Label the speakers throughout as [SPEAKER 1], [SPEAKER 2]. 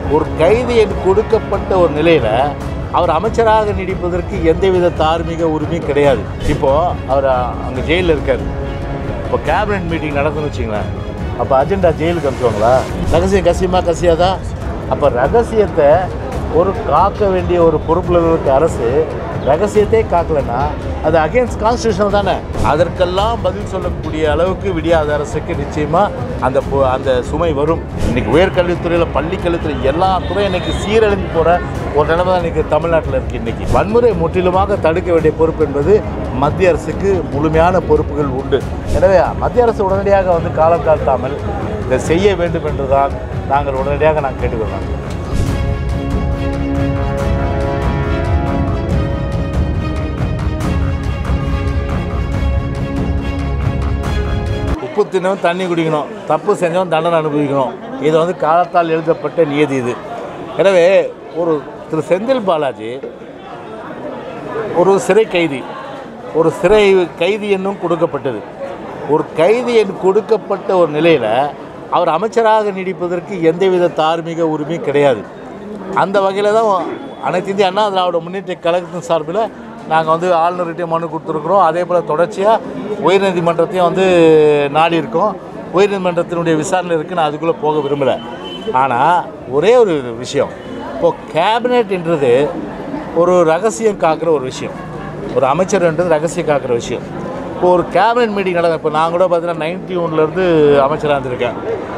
[SPEAKER 1] ஒரு கைதியின் கொடுக்கப்பட்ட ஒரு நிலையில் அவர் அமைச்சராக நீடிப்பதற்கு எந்தவித தார்மீக உரிமையும் கிடையாது இப்போது அவர் அங்கே ஜெயிலில் இருக்கார் இப்போ கேபினட் மீட்டிங் நடக்கும்னு வச்சுங்களேன் அப்போ அஜெண்டா ஜெயிலுக்கு அனுப்புவாங்களா ரகசியம் கசியமா கசியாதா அப்போ ரகசியத்தை ஒரு காக்க வேண்டிய ஒரு பொறுப்பில் இருக்க அரசு ரகசியத்தை காக்கலைன்னா அது அகேன்ஸ்ட் கான்ஸ்டியூஷன் தானே அதற்கெல்லாம் பதில் சொல்லக்கூடிய அளவுக்கு விடியாத அரசுக்கு நிச்சயமாக அந்த பொ- அந்த சுமை வரும் இன்னைக்கு உயர்கல்வித்துறையில் பள்ளிக்கல்வித்துறை எல்லா துறையும் இன்னைக்கு சீரழிந்து போகிற ஒரு நிலைமை தான் இன்னைக்கு தமிழ்நாட்டில் இருக்குது இன்னைக்கு வன்முறை முற்றிலுமாக தடுக்க வேண்டிய பொறுப்பு என்பது மத்திய அரசுக்கு முழுமையான பொறுப்புகள் உண்டு எனவே மத்திய அரசு உடனடியாக வந்து காலம் தாழ்த்தாமல் இதை செய்ய வேண்டும் என்றுதான் நாங்கள் உடனடியாக நாங்கள் கேட்டுக்கொள்கிறோம் உப்பு தின்னவன் தண்ணி குடிக்கணும் தப்பு செஞ்சவன் தண்டனை அனுபவிக்கணும் இது வந்து காலத்தால் எழுதப்பட்ட நியதி இது எனவே ஒரு திரு செந்தில் பாலாஜி ஒரு சிறை கைதி ஒரு சிறை கைதி என்னும் கொடுக்கப்பட்டது ஒரு கைதி எண் கொடுக்கப்பட்ட ஒரு நிலையில் அவர் அமைச்சராக நீடிப்பதற்கு எந்தவித தார்மீக உரிமையும் கிடையாது அந்த வகையில் தான் அனைத்து இந்திய அண்ணா திராவிட முன்னேற்ற கழகத்தின் சார்பில் நாங்கள் வந்து ஆளுநர்கிட்ட மனு கொடுத்துருக்குறோம் அதே போல் தொடர்ச்சியாக உயர்நீதிமன்றத்தையும் வந்து நாடி இருக்கோம் உயர்நீதிமன்றத்தினுடைய விசாரணை இருக்குது நான் அதுக்குள்ளே போக விரும்பலை ஆனால் ஒரே ஒரு விஷயம் இப்போது கேபினெட் என்றது ஒரு ரகசியம் காக்கிற ஒரு விஷயம் ஒரு அமைச்சர்ன்றது ரகசியம் காக்கிற விஷயம் இப்போ ஒரு கேபினெட் மீட்டிங் நடந்த இப்போ நான் கூட பார்த்தீங்கன்னா நைன்டி ஒன்லேருந்து அமைச்சராக இருந்திருக்கேன்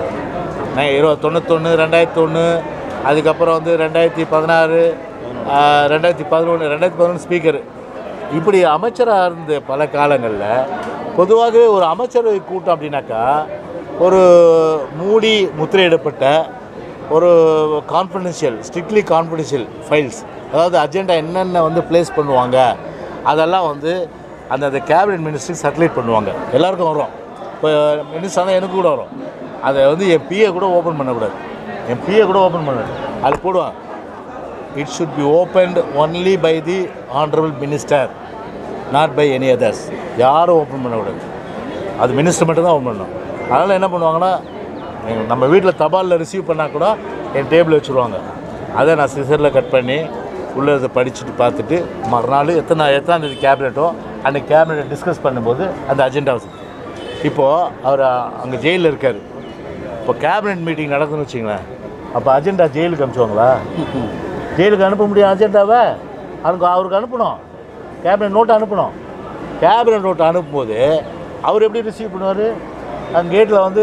[SPEAKER 1] நான் இருபது தொண்ணூத்தொன்று ரெண்டாயிரத்தி ஒன்று அதுக்கப்புறம் வந்து ரெண்டாயிரத்தி பதினாறு ரெண்டாயிரத்தி பதினொன்று ரெண்டாயிரத்தி பதினொன்று ஸ்பீக்கர் இப்படி அமைச்சராக இருந்த பல காலங்களில் பொதுவாகவே ஒரு அமைச்சரவை கூட்டம் அப்படின்னாக்கா ஒரு மூடி முத்திரையிடப்பட்ட ஒரு கான்ஃபிடென்ஷியல் ஸ்ட்ரிக்ட்லி கான்ஃபிடென்ஷியல் ஃபைல்ஸ் அதாவது அஜெண்டா என்னென்ன வந்து ப்ளேஸ் பண்ணுவாங்க அதெல்லாம் வந்து அந்த அந்த கேபினெட் மினிஸ்டருக்கு சர்க்குலேட் பண்ணுவாங்க எல்லாருக்கும் வரும் இப்போ மினிஸ்டர் தான் எனக்கு கூட வரும் அதை வந்து என் பிஏ கூட ஓப்பன் பண்ணக்கூடாது என் பிஏ கூட ஓப்பன் பண்ணக்கூடாது அது போடுவான் it should be opened only by the honourable minister not by any others யாரும் ஓப்பன் பண்ணக்கூடாது அது மினிஸ்டர் மட்டும் தான் ஓப்பன் பண்ணணும் அதனால் என்ன பண்ணுவாங்கன்னா எங்க- நம்ம வீட்டில் தபாலில் ரிசீவ் பண்ணால் கூட என் டேபிள் வச்சுருவாங்க அதை நான் சிசரில் கட் பண்ணி உள்ளே இதை படிச்சுட்டு பார்த்துட்டு மறுநாள் எத்தனை எத்தனாம் தேதி கேபினெட்டோ அந்த கேபினெட்டை டிஸ்கஸ் பண்ணும்போது அந்த அஜெண்டா இப்போது அவர் அங்கே ஜெயிலில் இருக்கார் இப்போ கேபினெட் மீட்டிங் நடக்குதுன்னு வச்சுங்களேன் அப்போ அஜெண்டா ஜெயிலுக்கு அனுப்பிச்சுவாங்களா ஜெயிலுக்கு அனுப்ப முடியும் அஜெண்டாவை அவருக்கு அவருக்கு அனுப்பணும் கேபினெட் நோட்டை அனுப்பணும் கேபினெட் நோட்டை அனுப்பும்போது அவர் எப்படி ரிசீவ் பண்ணுவார் அங்கே கேட்டில் வந்து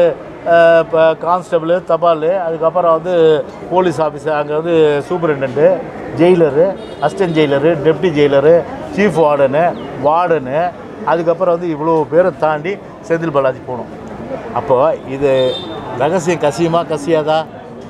[SPEAKER 1] இப்போ கான்ஸ்டபிள் தபால் அதுக்கப்புறம் வந்து போலீஸ் ஆஃபீஸர் அங்கே வந்து superintendent jailor assistant jailor deputy jailor chief warden warden அதுக்கப்புறம் வந்து இவ்வளோ பேரை தாண்டி செந்தில் பாலாஜி போகணும் அப்போ இது ரகசியம் கசியுமா கசியாதா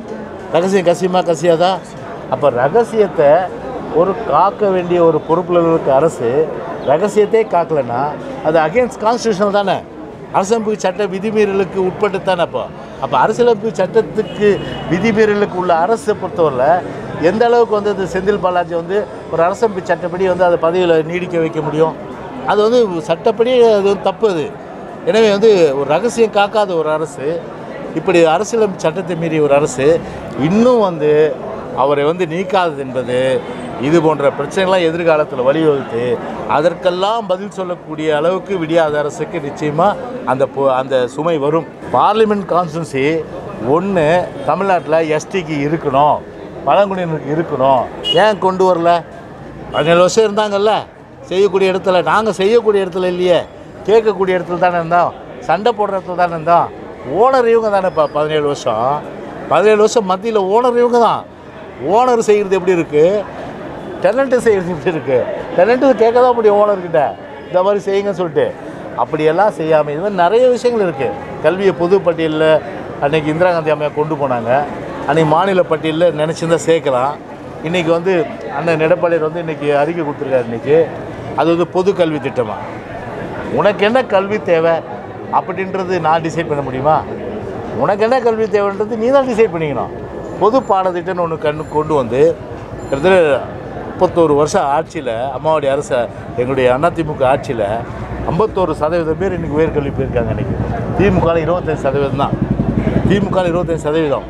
[SPEAKER 1] ரகசியம் கசியுமா கசியாதா அப்போ ரகசியத்தை ஒரு காக்க வேண்டிய ஒரு பொறுப்பில் இருக்க அரசு ரகசியத்தை காக்கலைன்னா அது அகேன்ஸ்ட் கான்ஸ்டியூஷனல் தானே அரசமைப்பு சட்ட விதிமீறலுக்கு உட்பட்டு தானே அப்போ அப்போ அரசியலமைப்பு சட்டத்துக்கு விதிமீறலுக்கு உள்ள அரசை பொறுத்தவரையில் எந்த அளவுக்கு வந்து இந்த செந்தில் பாலாஜி வந்து ஒரு அரசமைப்பு சட்டப்படி வந்து அதை பதவியில் நீடிக்க வைக்க முடியும் அது வந்து சட்டப்படி அது வந்து தப்பு அது எனவே வந்து ஒரு ரகசியம் காக்காத ஒரு அரசு இப்படி அரசியலமைப்பு சட்டத்தை மீறிய ஒரு அரசு இன்னும் வந்து அவரை வந்து நீக்காதது என்பது இது போன்ற பிரச்சனைகள்லாம் எதிர்காலத்தில் வழிவகுத்து அதற்கெல்லாம் பதில் சொல்லக்கூடிய அளவுக்கு விடியாத அரசுக்கு நிச்சயமாக அந்த பொ- அந்த சுமை வரும் பார்லிமெண்ட் கான்ஸ்டன்சி ஒன்று தமிழ்நாட்டில் எஸ்டிக்கு இருக்கணும் பழங்குடியினருக்கு இருக்கணும் ஏன் கொண்டு வரல பதினேழு வருஷம் இருந்தாங்கல்ல செய்யக்கூடிய இடத்துல நாங்கள் செய்யக்கூடிய இடத்துல இல்லையே கேட்கக்கூடிய இடத்துல தானே இருந்தோம் சண்டை போடுற இடத்துல தானே இருந்தோம் ஓனர் இவங்க தானே இப்போ பதினேழு வருஷம் பதினேழு வருஷம் மத்தியில் ஓனர் இவங்க தான் ஓனர் செய்கிறது எப்படி இருக்குது டெனண்ட்டு செய்கிறது எப்படி இருக்குது டெனண்ட்டு கேட்க தான் முடியும் ஓனர்கிட்ட இந்த மாதிரி செய்யுங்கன்னு சொல்லிட்டு அப்படியெல்லாம் செய்யாமல் இது மாதிரி நிறைய விஷயங்கள் இருக்குது கல்வியை பொது பட்டியலில் அன்னைக்கு இந்திரா காந்தி அம்மையார் கொண்டு போனாங்க அன்றைக்கி மாநில பட்டியலில் நினச்சிருந்தா சேர்க்கலாம் இன்றைக்கி வந்து அண்ணன் எடப்பாடியார் வந்து இன்றைக்கி அறிக்கை கொடுத்துருக்காரு இன்றைக்கி அது வந்து பொது கல்வி திட்டமாக உனக்கு என்ன கல்வி தேவை அப்படின்றது நான் டிசைட் பண்ண முடியுமா உனக்கு என்ன கல்வி தேவைன்றது நீ தான் டிசைட் பண்ணிக்கணும் பொது பாடத்திட்டம்னு ஒன்று கண்ணு கொண்டு வந்து கிட்டத்தட்ட முப்பத்தோரு வருஷம் ஆட்சியில் அம்மாவுடைய அரசு எங்களுடைய அதிமுக ஆட்சியில் ஐம்பத்தோரு சதவீதம் பேர் இன்றைக்கி உயர்கல்வி போயிருக்காங்க இன்றைக்கி திமுகவில் இருபத்தஞ்சி சதவீதம் தான் திமுக இருபத்தஞ்சி சதவீதம்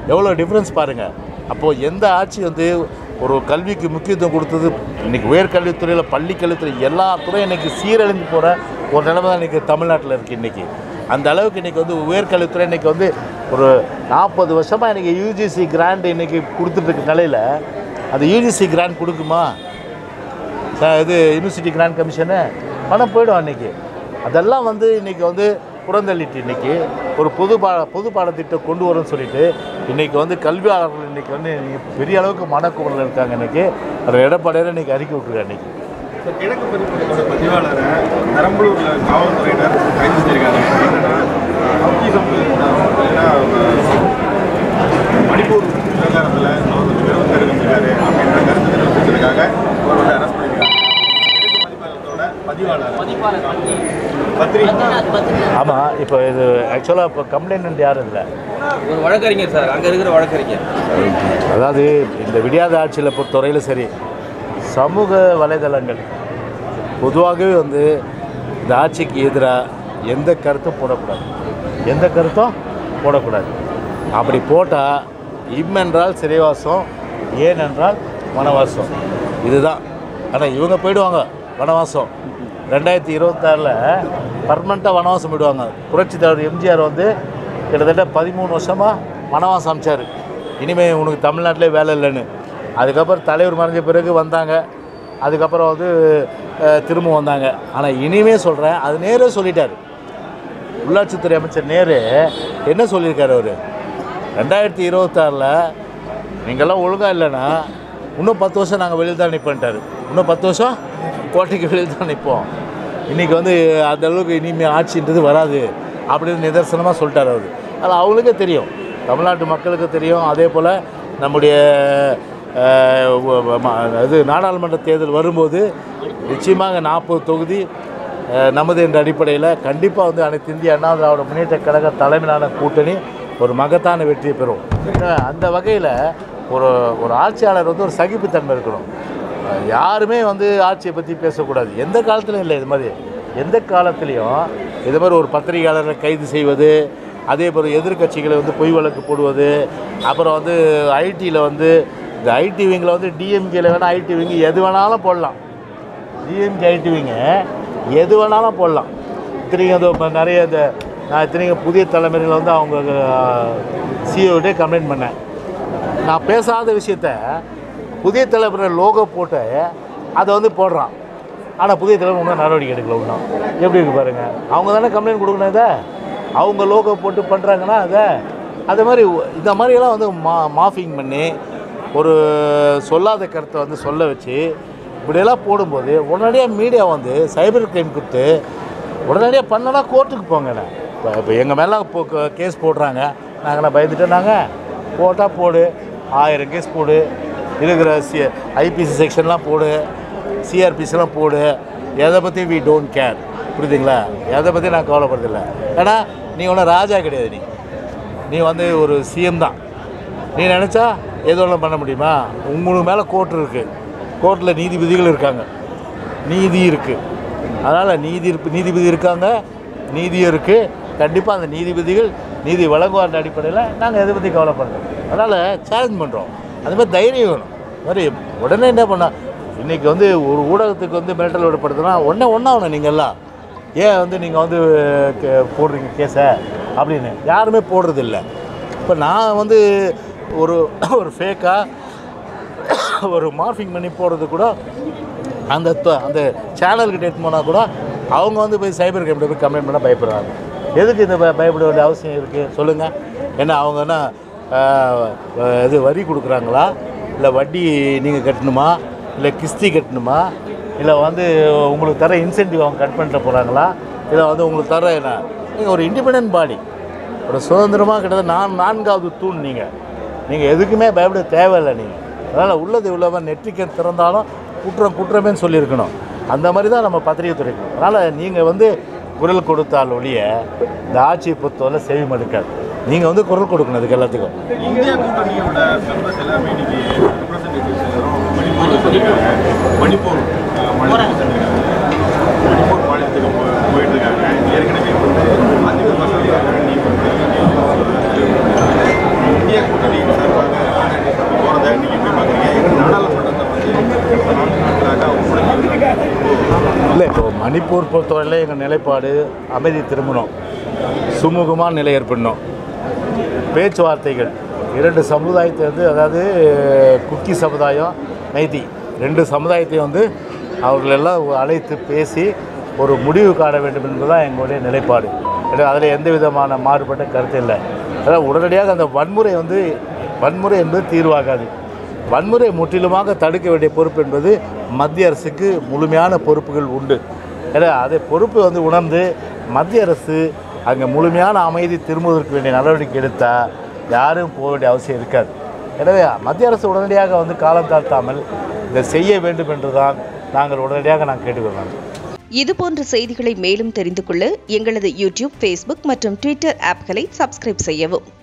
[SPEAKER 1] எவ்வளோ டிஃப்ரென்ஸ் பாருங்கள் அப்போது எந்த ஆட்சி வந்து ஒரு கல்விக்கு முக்கியத்துவம் கொடுத்தது இன்றைக்கி உயர்கல்வித்துறையில் பள்ளி கல்வித்துறை எல்லா துறையும் இன்றைக்கி சீரழிஞ்சு போகிற ஒரு நிலைமை தான் இன்றைக்கி தமிழ்நாட்டில் இருக்குது இன்றைக்கி அந்த அளவுக்கு இன்றைக்கி வந்து உயர்கல்வித்துறை இன்றைக்கி வந்து ஒரு நாற்பது வருஷமாக இன்றைக்கி யூஜிசி கிராண்ட் இன்றைக்கி கொடுத்துட்டு நிலையில் அது யூஜிசி கிராண்ட் கொடுக்குமா ச- இது யூனிவர்சிட்டி கிராண்ட் கமிஷனு பணம் போயிடும் அன்றைக்கி அதெல்லாம் வந்து இன்றைக்கி வந்து புறந்தள்ளிட்டு இன்றைக்கி ஒரு பொது பா பொது பாடத்திட்டம் கொண்டு வரும்னு சொல்லிட்டு இன்றைக்கி வந்து கல்வியாளர்கள் இன்றைக்கி வந்து இன்னைக்கு பெரிய அளவுக்கு மனக்குமரில் இருக்காங்க இன்றைக்கி அதை எடப்பாடியார் இன்றைக்கி அறிக்கை விட்டுருக்காரு இன்றைக்கி
[SPEAKER 2] இப்போ கிழக்கு பதிப்பகத்தோட பதிவாளரை பெரம்பலூர்ல காவல்துறையினர் கைது செஞ்சிருக்காங்க என்னன்னா அவுட்டிசம் பார்த்தீங்கன்னா மணிப்பூர் விவகாரத்தில் அவர் வந்து விரோதம் தெரிவிச்சிருக்காரு அப்படின்ற கருத்து தெரிவிச்சதுக்காக அவர் வந்து அரெஸ்ட் பண்ணியிருக்காங்க கிழக்கு பதிப்பகத்தோட பதிவாளர் பத்ரி
[SPEAKER 1] ஆமாம் இப்போ இது ஆக்சுவலாக இப்போ கம்ப்ளைண்ட் யாரும் இல்லை
[SPEAKER 3] ஒரு வழக்கறிஞர் சார் அங்கே இருக்கிற வழக்கறிஞர்
[SPEAKER 1] அதாவது இந்த விடியாத ஆட்சியில் பொறுத்தவரையிலும் சரி சமூக வலைதளங்கள் பொதுவாகவே வந்து இந்த ஆட்சிக்கு எதிராக எந்த கருத்தும் போடக்கூடாது எந்த கருத்தும் போடக்கூடாது அப்படி போட்டால் இம் என்றால் சிறைவாசம் ஏன் என்றால் வனவாசம் இதுதான் ஆனால் இவங்க போயிடுவாங்க வனவாசம் ரெண்டாயிரத்தி இருபத்தாறில் பர்மனெண்ட்டாக வனவாசம் போயிடுவாங்க புரட்சி தலைவர் எம்ஜிஆர் வந்து கிட்டத்தட்ட பதிமூணு வருஷமாக வனவாசம் அமைச்சார் இனிமேல் உனக்கு தமிழ்நாட்டிலே வேலை இல்லைன்னு அதுக்கப்புறம் தலைவர் மறைஞ்ச பிறகு வந்தாங்க அதுக்கப்புறம் வந்து அஹ், திரும்ப வந்தாங்க ஆனால் இனிமே சொல்கிறேன் அது நேரே சொல்லிட்டார் உள்ளாட்சித்துறை அமைச்சர் நேரு என்ன சொல்லியிருக்காரு அவர் ரெண்டாயிரத்தி இருபத்தாறில் நீங்கள்லாம் ஒழுங்காக இல்லைன்னா இன்னும் பத்து வருஷம் நாங்கள் வெளியில் தான் நிற்போன்ட்டார் இன்னும் பத்து வருஷம் கோட்டைக்கு வெளியில் தான் நிற்போம் இன்றைக்கி வந்து அந்த அளவுக்கு இனிமேல் ஆட்சின்றது வராது அப்படின்னு நிதர்சனமாக சொல்லிட்டார் அவர் அது அவங்களுக்கே தெரியும் தமிழ்நாட்டு மக்களுக்கு தெரியும் அதே போல் நம்முடைய அஹ், வ- வ- ம- இது நாடாளுமன்ற தேர்தல் வரும்போது நிச்சயமாக நாற்பது தொகுதி அஹ், நமது என்ற அடிப்படையில் கண்டிப்பாக வந்து அனைத்து இந்திய அண்ணா திராவிட முன்னேற்ற கழக தலைமையிலான கூட்டணி ஒரு மகத்தான வெற்றியை பெறும் அஹ், அந்த வகையில் ஒரு ஒரு ஆட்சியாளர் வந்து ஒரு சகிப்புத்தன்மை இருக்கணும் அஹ், யாருமே வந்து ஆட்சியை பற்றி பேசக்கூடாது எந்த காலத்துலையும் இல்லை இது மாதிரி எந்த காலத்துலேயும் இது மாதிரி ஒரு பத்திரிகையாளரை கைது செய்வது அதே போல் எதிர்க்கட்சிகளை வந்து பொய் வழக்கு போடுவது அப்புறம் வந்து ஐடியில் வந்து இந்த ஐடி விங்கில் வந்து டிஎம்கேல வேணால் ஐடி விங்கு எது வேணாலும் போடலாம் டிஎம்கே ஐடிவிங்க எது வேணாலும் போடலாம் இத்தனைக்கும் அது இப்போ நிறைய இந்த நான் இத்தனைக்கும் புதிய தலைமுறையில் வந்து அவங்க சிஓட்டே கம்ப்ளைண்ட் பண்ணேன் நான் பேசாத விஷயத்த புதிய தலைமுறை லோகோ போட்டு அதை வந்து போடுறான் ஆனால் புதிய தலைவர் ஒன்றும் நடவடிக்கை எடுக்கல ஒன்றும் எப்படி இருக்கு பாருங்க அவங்க தானே கம்ப்ளைண்ட் கொடுக்கணும் இதை அவங்க லோகோ போட்டு பண்ணுறாங்கன்னா அதை அது மாதிரி இந்த மாதிரியெல்லாம் வந்து மா மாஃபிங் பண்ணி ஒரு சொல்லாத கருத்தை வந்து சொல்ல வச்சு இப்படியெல்லாம் போடும்போது உடனடியாக மீடியா வந்து சைபர் கிரைம் கொடுத்து உடனடியாக பண்ணனா கோர்ட்டுக்கு போங்கண்ணே இப்போ இப்போ எங்கள் மேலே இப்போ கேஸ் போடுறாங்க நாங்கள்லாம் பயந்துட்டோம் நாங்கள் போட்டால் போடு ஆயிரம் கேஸ் போடு இருக்கிற சி ஐபிசி செக்ஷன்லாம் போடு சிஆர்பிசிலாம் போடு எதை பற்றி வி டோன்ட் கேர் புரியுதுங்களா எதை பற்றி நான் கவலைப்படுறதில்ல ஏன்னா நீ ஒன்றும் ராஜா கிடையாது நீ நீ வந்து ஒரு சிஎம் தான் நீ நினச்சா எது ஒன்றும் பண்ண முடியுமா உங்களுக்கு மேலே கோர்ட் இருக்குது கோர்ட்டில் நீதிபதிகள் இருக்காங்க நீதி இருக்குது அதனால் நீதி இருப்பு நீதிபதி இருக்காங்க நீதியும் இருக்குது கண்டிப்பாக அந்த நீதிபதிகள் நீதி வழங்குவார் அடிப்படையில் நாங்கள் எதை பற்றி கவலைப்படுறோம் அதனால் சேலஞ்ச் பண்ணுறோம் அது மாதிரி தைரியம் வேணும் அது மாதிரி உடனே என்ன பண்ண இன்றைக்கி வந்து ஒரு ஊடகத்துக்கு வந்து மிரட்டல் விடப்படுதுன்னா உடனே ஒன்றாகணும் நீங்கள்லாம் ஏன் வந்து நீங்கள் வந்து கே- போடுறீங்க கேஸை அப்படின்னு யாருமே போடுறதில்ல இப்போ நான் வந்து ஒரு ஒரு ஃபேக்காக ஒரு மார்ஃபிங் பண்ணி போடுறது கூட அந்த த- அந்த சேனல்கிட்ட எடுத்து போனால் கூட அவங்க வந்து போய் சைபர் கிரைம்ல போய் கம்ப்ளைண்ட் பண்ண பயப்படுறாங்க எதுக்கு இந்த பய- பயப்பட வேண்டிய அவசியம் இருக்குது சொல்லுங்கள் ஏன்னா அவங்க என்ன ஆஹ், ஆஹ், இது வரி கொடுக்குறாங்களா இல்லை வட்டி நீங்கள் கட்டணுமா இல்லை கிஸ்தி கட்டணுமா இல்லை வந்து உங்களுக்கு தர இன்சென்டிவ் அவங்க கட் பண்ணிட்டு போகிறாங்களா இல்லை வந்து உங்களுக்கு தர என்ன நீங்கள் ஒரு இண்டிபெண்ட் பாடி ஒரு சுதந்திரமாக கிட்டத்தட்ட நான் நான்காவது தூண் நீங்கள் நீங்கள் எதுக்குமே பயப்பட தேவையில்லை நீங்கள் அதனால் உள்ளது உள்ளவன் நெற்றிக்கன் திறந்தாலும் குற்றம் குற்றமேன்னு சொல்லியிருக்கணும் அந்த மாதிரி தான் நம்ம பத்திரிகை துறைக்கு அதனால் நீங்கள் வந்து குரல் கொடுத்தால் ஒழிய இந்த ஆட்சியை பொறுத்தவரை செவி மடுக்காது நீங்கள் வந்து குரல் கொடுக்கணும் அதுக்கு எல்லாத்துக்கும்
[SPEAKER 2] இந்தியா கூட்டணியோட மெம்பர்ஸ் எல்லாமே இன்னைக்கு ரெப்ரசன்டேட்டிவ்ஸ் எல்லாரும் மணிப்பூர் சொல்லியிருக்காங்க மணிப்பூர் அஹ், மாநிலத்துக்கு சென்றிருக்காங்க மணிப்பூர் மாநிலத்துக்கு போ- போயிட்டு இருக்காங்க ஏற்கனவே வந்து அதிமுக சார்பாக நீ வந்து இந்திய கூட்டணியின் சார்பாக போகிறத நீங்கள் எப்படி பார்க்குறீங்க ஏன்னா நாடாளுமன்றத்தை வந்து கடந்த நான்கு நாட்களாக அவங்க முடக்கி
[SPEAKER 1] இல்லை இப்போ மணிப்பூர் பொறுத்தவரையில் எங்கள் நிலைப்பாடு அமைதி திரும்பணும் சுமூகமான நிலை ஏற்படணும் பேச்சுவார்த்தைகள் இரண்டு சமுதாயத்தை வந்து அதாவது குக்கி சமுதாயம் மைதி ரெண்டு சமுதாயத்தையும் வந்து அவர்கள் எல்லாம் அழைத்து பேசி ஒரு முடிவு காண வேண்டும் என்பதுதான் எங்களுடைய நிலைப்பாடு ஏன்னா அதில் எந்த விதமான மாறுபட்ட கருத்து இல்லை அதாவது உடனடியாக அந்த வன்முறை வந்து வன்முறை என்பது தீர்வாகாது வன்முறை முற்றிலுமாக தடுக்க வேண்டிய பொறுப்பு என்பது மத்திய அரசுக்கு முழுமையான பொறுப்புகள் உண்டு ஏன்னா அதை பொறுப்பு வந்து உணர்ந்து மத்திய அரசு அங்கே முழுமையான அமைதி திரும்புவதற்கு வேண்டிய நடவடிக்கை எடுத்தால் யாரும் போக வேண்டிய அவசியம் இருக்காது எனவே மத்திய அரசு உடனடியாக வந்து காலம் தாழ்த்தாமல் இதை செய்ய வேண்டும் என்றுதான் நாங்கள் உடனடியாக நான் கேட்டுக்கொள்கிறோம்
[SPEAKER 4] இதுபோன்ற செய்திகளை மேலும் தெரிந்து கொள்ள எங்களது யூடியூப் ஃபேஸ்புக் மற்றும் ட்விட்டர் ஆப்களை சப்ஸ்கிரைப் செய்யவும்